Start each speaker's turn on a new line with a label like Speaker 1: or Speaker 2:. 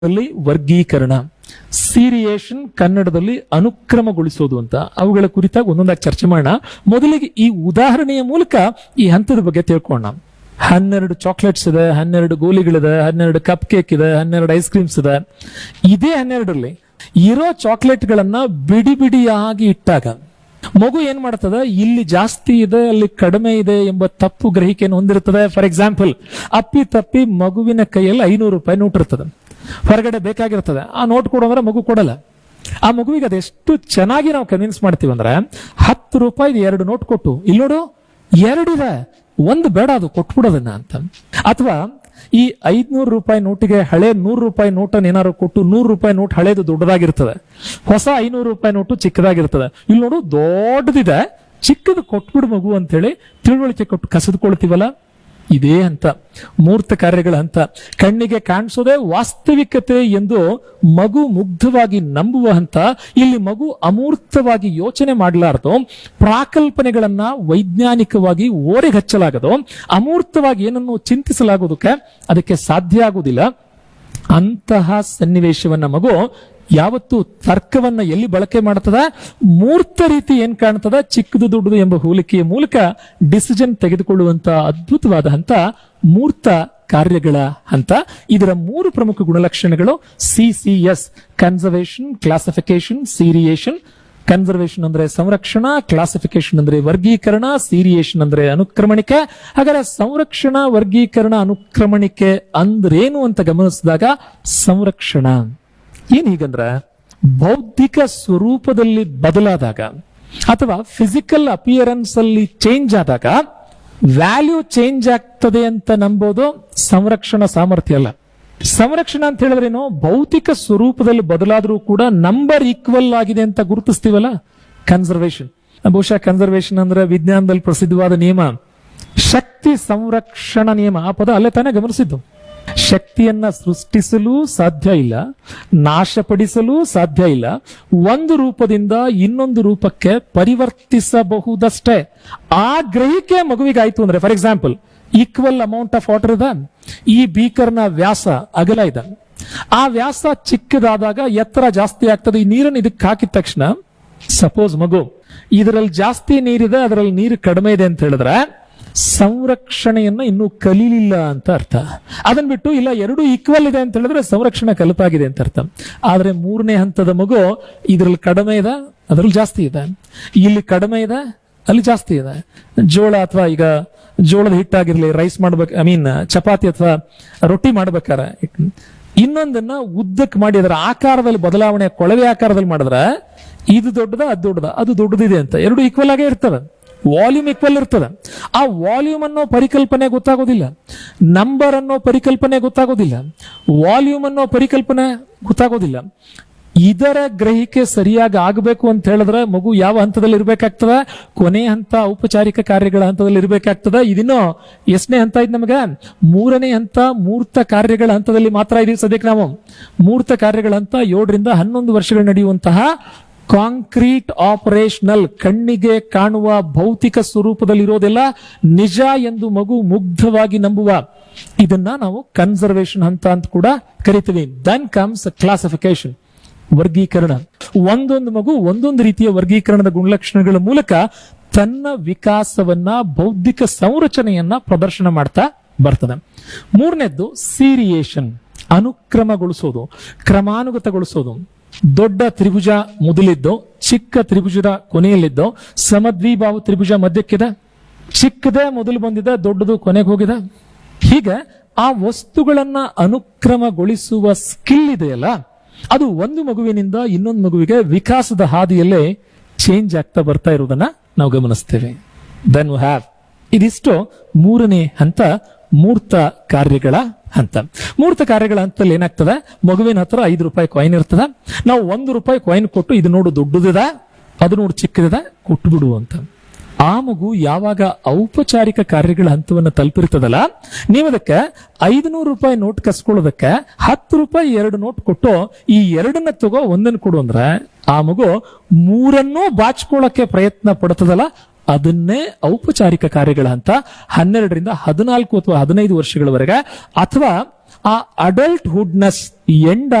Speaker 1: ಅಲ್ಲಿ ವರ್ಗೀಕರಣ ಸೀರಿಯೇಷನ್ ಕನ್ನಡದಲ್ಲಿ ಅನುಕ್ರಮಗೊಳಿಸೋದು ಅಂತ ಅವುಗಳ ಕುರಿತಾಗಿ ಒಂದೊಂದಾಗಿ ಚರ್ಚೆ ಮಾಡೋಣ ಮೊದಲಿಗೆ ಈ ಉದಾಹರಣೆಯ ಮೂಲಕ ಈ ಹಂತದ ಬಗ್ಗೆ ತಿಳ್ಕೊಳ್ಳೋಣ ಹನ್ನೆರಡು ಚಾಕ್ಲೇಟ್ಸ್ ಇದೆ ಹನ್ನೆರಡು ಗೋಲಿಗಳಿದೆ ಹನ್ನೆರಡು ಕಪ್ ಕೇಕ್ ಇದೆ ಹನ್ನೆರಡು ಐಸ್ ಕ್ರೀಮ್ಸ್ ಇದೆ ಇದೇ ಹನ್ನೆರಡರಲ್ಲಿ ಇರೋ ಚಾಕ್ಲೇಟ್ಗಳನ್ನ ಬಿಡಿ ಬಿಡಿಯಾಗಿ ಇಟ್ಟಾಗ ಮಗು ಏನ್ ಮಾಡ್ತದೆ ಇಲ್ಲಿ ಜಾಸ್ತಿ ಇದೆ ಅಲ್ಲಿ ಕಡಿಮೆ ಇದೆ ಎಂಬ ತಪ್ಪು ಗ್ರಹಿಕೆಯನ್ನು ಹೊಂದಿರುತ್ತದೆ ಫಾರ್ ಎಕ್ಸಾಂಪಲ್ ಅಪ್ಪಿ ತಪ್ಪಿ ಮಗುವಿನ ಕೈಯಲ್ಲಿ ಐನೂರು ರೂಪಾಯಿ ನೋಟ್ ಇರ್ತದೆ ಹೊರಗಡೆ ಬೇಕಾಗಿರ್ತದೆ ಆ ನೋಟ್ ಕೊಡು ಅಂದ್ರೆ ಮಗು ಕೊಡಲ್ಲ ಆ ಮಗುವಿಗೆ ಅದೆಷ್ಟು ಚೆನ್ನಾಗಿ ನಾವು ಕನ್ವಿನ್ಸ್ ಮಾಡ್ತೀವಿ ಅಂದ್ರೆ ಹತ್ತು ರೂಪಾಯಿ ಎರಡು ನೋಟ್ ಕೊಟ್ಟು ಇಲ್ಲಿ ನೋಡು ಎರಡಿದೆ ಒಂದು ಬೇಡ ಅದು ಕೊಟ್ಬಿಡೋದನ್ನ ಅಂತ ಅಥವಾ ಈ ಐದ್ನೂರು ರೂಪಾಯಿ ನೋಟಿಗೆ ಹಳೆ ನೂರು ರೂಪಾಯಿ ನೋಟನ್ನು ಏನಾದ್ರು ಕೊಟ್ಟು ನೂರು ರೂಪಾಯಿ ನೋಟ್ ಹಳೇದು ದೊಡ್ಡದಾಗಿರ್ತದೆ ಹೊಸ ಐನೂರು ರೂಪಾಯಿ ನೋಟು ಚಿಕ್ಕದಾಗಿರ್ತದೆ ಇಲ್ಲಿ ನೋಡು ದೊಡ್ಡದಿದೆ ಚಿಕ್ಕದು ಕೊಟ್ಬಿಡು ಮಗು ಅಂತ ಹೇಳಿ ತಿಳುವಳಿಕೆ ಕೊಟ್ಟು ಕಸಿದುಕೊಳ್ತೀವಲ್ಲ ಇದೇ ಹಂತ ಮೂರ್ತ ಕಾರ್ಯಗಳ ಹಂತ ಕಣ್ಣಿಗೆ ಕಾಣಿಸೋದೇ ವಾಸ್ತವಿಕತೆ ಎಂದು ಮಗು ಮುಗ್ಧವಾಗಿ ನಂಬುವ ಹಂತ ಇಲ್ಲಿ ಮಗು ಅಮೂರ್ತವಾಗಿ ಯೋಚನೆ ಮಾಡಲಾರದು ಪ್ರಾಕಲ್ಪನೆಗಳನ್ನ ವೈಜ್ಞಾನಿಕವಾಗಿ ಓರೆಗೆ ಹಚ್ಚಲಾಗದು ಅಮೂರ್ತವಾಗಿ ಏನನ್ನು ಚಿಂತಿಸಲಾಗೋದಕ್ಕೆ ಅದಕ್ಕೆ ಸಾಧ್ಯ ಆಗುವುದಿಲ್ಲ ಅಂತಹ ಸನ್ನಿವೇಶವನ್ನ ಮಗು ಯಾವತ್ತು ತರ್ಕವನ್ನ ಎಲ್ಲಿ ಬಳಕೆ ಮಾಡ್ತದ ಮೂರ್ತ ರೀತಿ ಏನ್ ಕಾಣ್ತದ ಚಿಕ್ಕದು ದೊಡ್ಡದು ಎಂಬ ಹೋಲಿಕೆಯ ಮೂಲಕ ಡಿಸಿಷನ್ ತೆಗೆದುಕೊಳ್ಳುವಂತ ಅದ್ಭುತವಾದ ಹಂತ ಮೂರ್ತ ಕಾರ್ಯಗಳ ಹಂತ ಇದರ ಮೂರು ಪ್ರಮುಖ ಗುಣಲಕ್ಷಣಗಳು C C S conservation classification seriation conservation ಅಂದ್ರೆ ಸಂರಕ್ಷಣಾ ಕ್ಲಾಸಿಫಿಕೇಶನ್ ಅಂದ್ರೆ ವರ್ಗೀಕರಣ ಸೀರಿಯೇಷನ್ ಅಂದ್ರೆ ಅನುಕ್ರಮಣಿಕೆ ಹಾಗಾದ್ರೆ ಸಂರಕ್ಷಣಾ ವರ್ಗೀಕರಣ ಅನುಕ್ರಮಣಿಕೆ ಅಂದ್ರೇನು ಅಂತ ಗಮನಿಸಿದಾಗ ಸಂರಕ್ಷಣಾ ಏನ್ ಹೀಗಂದ್ರ ಬೌದ್ಧಿಕ ಸ್ವರೂಪದಲ್ಲಿ ಬದಲಾದಾಗ ಅಥವಾ ಫಿಸಿಕಲ್ ಅಪಿಯರೆನ್ಸ್ ಅಲ್ಲಿ ಚೇಂಜ್ ಆದಾಗ ವ್ಯಾಲ್ಯೂ ಚೇಂಜ್ ಆಗ್ತದೆ ಅಂತ ನಂಬೋದು ಸಂರಕ್ಷಣಾ ಸಾಮರ್ಥ್ಯ ಅಲ್ಲ ಸಂರಕ್ಷಣಾ ಅಂತ ಹೇಳಿದ್ರೇನು ಭೌತಿಕ ಸ್ವರೂಪದಲ್ಲಿ ಬದಲಾದರೂ ಕೂಡ ನಂಬರ್ ಈಕ್ವಲ್ ಆಗಿದೆ ಅಂತ ಗುರುತಿಸ್ತೀವಲ್ಲ ಕನ್ಸರ್ವೇಷನ್ ಬಹುಶಃ ಕನ್ಸರ್ವೇಷನ್ ಅಂದ್ರೆ ವಿಜ್ಞಾನದಲ್ಲಿ ಪ್ರಸಿದ್ಧವಾದ ನಿಯಮ ಶಕ್ತಿ ಸಂರಕ್ಷಣಾ ನಿಯಮ ಆ ಪದ ಅಲ್ಲೇ ತಾನೇ ಗಮನಿಸಿದ್ದು ಶಕ್ತಿಯನ್ನ ಸೃಷ್ಟಿಸಲು ಸಾಧ್ಯ ಇಲ್ಲ ನಾಶಪಡಿಸಲು ಸಾಧ್ಯ ಇಲ್ಲ ಒಂದು ರೂಪದಿಂದ ಇನ್ನೊಂದು ರೂಪಕ್ಕೆ ಪರಿವರ್ತಿಸಬಹುದಷ್ಟೇ ಆ ಗ್ರಹಿಕೆ ಮಗುವಿಗಾಯ್ತು ಅಂದ್ರೆ for example equal amount of water ಇದೆ ಈ ಬೀಕರ್ನ ವ್ಯಾಸ ಅಗಲ ಇದೆ ಆ ವ್ಯಾಸ ಚಿಕ್ಕದಾದಾಗ ಎತ್ತರ ಜಾಸ್ತಿ ಆಗ್ತದೆ ಈ ನೀರನ್ನು ಇದಕ್ಕೆ ಹಾಕಿದ ತಕ್ಷಣ ಸಪೋಸ್ ಮಗು ಇದರಲ್ಲಿ ಜಾಸ್ತಿ ನೀರಿದೆ ಅದರಲ್ಲಿ ನೀರು ಕಡಿಮೆ ಇದೆ ಅಂತ ಹೇಳಿದ್ರೆ ಸಂರಕ್ಷಣೆಯನ್ನ ಇನ್ನೂ ಕಲೀಲಿಲ್ಲ ಅಂತ ಅರ್ಥ ಅದನ್ನ ಬಿಟ್ಟು ಇಲ್ಲ ಎರಡು ಈಕ್ವಲ್ ಇದೆ ಅಂತ ಹೇಳಿದ್ರೆ ಸಂರಕ್ಷಣೆ ಕಲಿತಾಗಿದೆ ಅಂತ ಅರ್ಥ ಆದ್ರೆ ಮೂರನೇ ಹಂತದ ಮಗು ಇದ್ರಲ್ಲಿ ಕಡಿಮೆ ಇದೆ ಅದ್ರಲ್ಲಿ ಜಾಸ್ತಿ ಇದೆ ಇಲ್ಲಿ ಕಡಿಮೆ ಇದೆ ಅಲ್ಲಿ ಜಾಸ್ತಿ ಇದೆ ಜೋಳ ಅಥವಾ ಈಗ ಜೋಳದ ಹಿಟ್ಟಾಗಿರ್ಲಿ ರೈಸ್ ಮಾಡ್ಬೇಕು ಐ ಮೀನ್ ಚಪಾತಿ ಅಥವಾ ರೊಟ್ಟಿ ಮಾಡ್ಬೇಕಾರೆ ಇನ್ನೊಂದನ್ನ ಉದ್ದಕ್ಕೆ ಮಾಡಿ ಅದರ ಆಕಾರದಲ್ಲಿ ಬದಲಾವಣೆ ಕೊಳವೆ ಆಕಾರದಲ್ಲಿ ಮಾಡಿದ್ರೆ ಇದು ದೊಡ್ಡದ ಅದು ದೊಡ್ಡದ ಅದು ದೊಡ್ಡದಿದೆ ಅಂತ ಎರಡು ಈಕ್ವಲ್ ಆಗೇ ಇರ್ತವೆ ವಾಲ್ಯೂಮ್ ಈಕ್ವಲ್ ಇರ್ತದೆ ಆ ವಾಲ್ಯೂಮ್ ಅನ್ನೋ ಪರಿಕಲ್ಪನೆ ಗೊತ್ತಾಗೋದಿಲ್ಲ ನಂಬರ್ ಅನ್ನೋ ಪರಿಕಲ್ಪನೆ ಗೊತ್ತಾಗೋದಿಲ್ಲ ವಾಲ್ಯೂಮ್ ಅನ್ನೋ ಪರಿಕಲ್ಪನೆ ಗೊತ್ತಾಗೋದಿಲ್ಲ ಇದರ ಗ್ರಹಿಕೆ ಸರಿಯಾಗಿ ಆಗಬೇಕು ಅಂತ ಹೇಳಿದ್ರೆ ಮಗು ಯಾವ ಹಂತದಲ್ಲಿ ಇರ್ಬೇಕಾಗ್ತದ ಕೊನೆ ಹಂತ ಔಪಚಾರಿಕ ಕಾರ್ಯಗಳ ಹಂತದಲ್ಲಿ ಇರ್ಬೇಕಾಗ್ತದ ಇದಿನ್ನೋ ಎಷ್ಟನೇ ಹಂತ ಇದ್ ನಮಗೆ ಮೂರನೇ ಹಂತ ಮೂರ್ತ ಕಾರ್ಯಗಳ ಹಂತದಲ್ಲಿ ಮಾತ್ರ ಇದೀವಿ ಸದ್ಯಕ್ಕೆ ನಾವು ಮೂರ್ತ ಕಾರ್ಯಗಳ ಹಂತ ಏಳರಿಂದ ಹನ್ನೊಂದು ವರ್ಷಗಳು ನಡೆಯುವಂತಹ ಕಾಂಕ್ರೀಟ್ ಆಪರೇಷನಲ್ ಕಣ್ಣಿಗೆ ಕಾಣುವ ಭೌತಿಕ ಸ್ವರೂಪದಲ್ಲಿರೋದೆಲ್ಲ ನಿಜ ಎಂದು ಮಗು ಮುಗ್ಧವಾಗಿ ನಂಬುವ ಇದನ್ನ ನಾವು ಕನ್ಸರ್ವೇಷನ್ ಹಂತ ಅಂತ ಕೂಡ ಕರಿತೀವಿ ದನ್ ಕಮ್ಸ್ ಕ್ಲಾಸಿಫಿಕೇಶನ್ ವರ್ಗೀಕರಣ ಒಂದೊಂದು ಮಗು ಒಂದೊಂದು ರೀತಿಯ ವರ್ಗೀಕರಣದ ಗುಣಲಕ್ಷಣಗಳ ಮೂಲಕ ತನ್ನ ವಿಕಾಸವನ್ನ ಬೌದ್ಧಿಕ ಸಂರಚನೆಯನ್ನ ಪ್ರದರ್ಶನ ಮಾಡ್ತಾ ಬರ್ತದೆ ಮೂರನೇದ್ದು ಸೀರಿಯೇಷನ್ ಅನುಕ್ರಮಗೊಳಿಸೋದು ಕ್ರಮಾನುಗತಗೊಳಿಸೋದು ದೊಡ್ಡ ತ್ರಿಭುಜ ಮೊದಲಿದ್ದು ಚಿಕ್ಕ ತ್ರಿಭುಜದ ಕೊನೆಯಲ್ಲಿದ್ದು ಸಮದ್ವಿಭಾವ ತ್ರಿಭುಜ ಮಧ್ಯಕ್ಕಿದೆ ಚಿಕ್ಕದೇ ಮೊದಲು ಬಂದಿದೆ ದೊಡ್ಡದು ಕೊನೆಗೆ ಹೋಗಿದೆ ಹೀಗೆ ಆ ವಸ್ತುಗಳನ್ನ ಅನುಕ್ರಮಗೊಳಿಸುವ ಸ್ಕಿಲ್ ಇದೆಯಲ್ಲ ಅದು ಒಂದು ಮಗುವಿನಿಂದ ಇನ್ನೊಂದು ಮಗುವಿಗೆ ವಿಕಾಸದ ಹಾದಿಯಲ್ಲೇ ಚೇಂಜ್ ಆಗ್ತಾ ಬರ್ತಾ ಇರುವುದನ್ನ ನಾವು ಗಮನಿಸ್ತೇವೆ ದೆನ್ ಹ್ಯಾವ್ ಇದಿಷ್ಟು ಮೂರನೇ ಹಂತ ಮೂರ್ತ ಕಾರ್ಯಗಳ ಹಂತ ಮೂರ್ತ ಕಾರ್ಯಗಳ ಹಂತದಲ್ಲಿ ಏನಾಗ್ತದೆ ಮಗುವಿನ ಹತ್ರ ಐದು ರೂಪಾಯಿ ಕಾಯಿನ್ ಇರ್ತದೆ ನಾವು ಒಂದು ರೂಪಾಯಿ ಕಾಯಿನ್ ಕೊಟ್ಟು ಇದು ನೋಡು ದೊಡ್ಡದಿದೆ ಅದು ನೋಡು ಚಿಕ್ಕದಿದೆ ಕೊಟ್ಟು ಬಿಡು ಅಂತ ಆ ಮಗು ಯಾವಾಗ ಔಪಚಾರಿಕ ಕಾರ್ಯಗಳ ಹಂತವನ್ನು ತಲುಪಿರ್ತದಲ್ಲ ನೀವು ಅದಕ್ಕೆ ಐದುನೂರು ರೂಪಾಯಿ ನೋಟ್ ಕಸ್ಕೊಳ್ಳೋದಕ್ಕೆ ಹತ್ತು ರೂಪಾಯಿ ಎರಡು ನೋಟ್ ಕೊಟ್ಟು ಈ ಎರಡನ್ನ ತಗೋ ಒಂದನ್ನು ಕೊಡು ಅಂದ್ರೆ ಆ ಮಗು ಮೂರನ್ನೂ ಬಾಚ್ಕೊಳ್ಳೋಕೆ ಪ್ರಯತ್ನ ಪಡ್ತದಲ್ಲ ಅದನ್ನೇ ಔಪಚಾರಿಕ ಕಾರ್ಯಗಳ ಹಂತ ಹನ್ನೆರಡರಿಂದ ಹದಿನಾಲ್ಕು ಅಥವಾ ಹದಿನೈದು ವರ್ಷಗಳವರೆಗೆ ಅಥವಾ ಆ ಅಡಲ್ಟ್ ಹುಡ್ನೆಸ್ ಎಂಡ್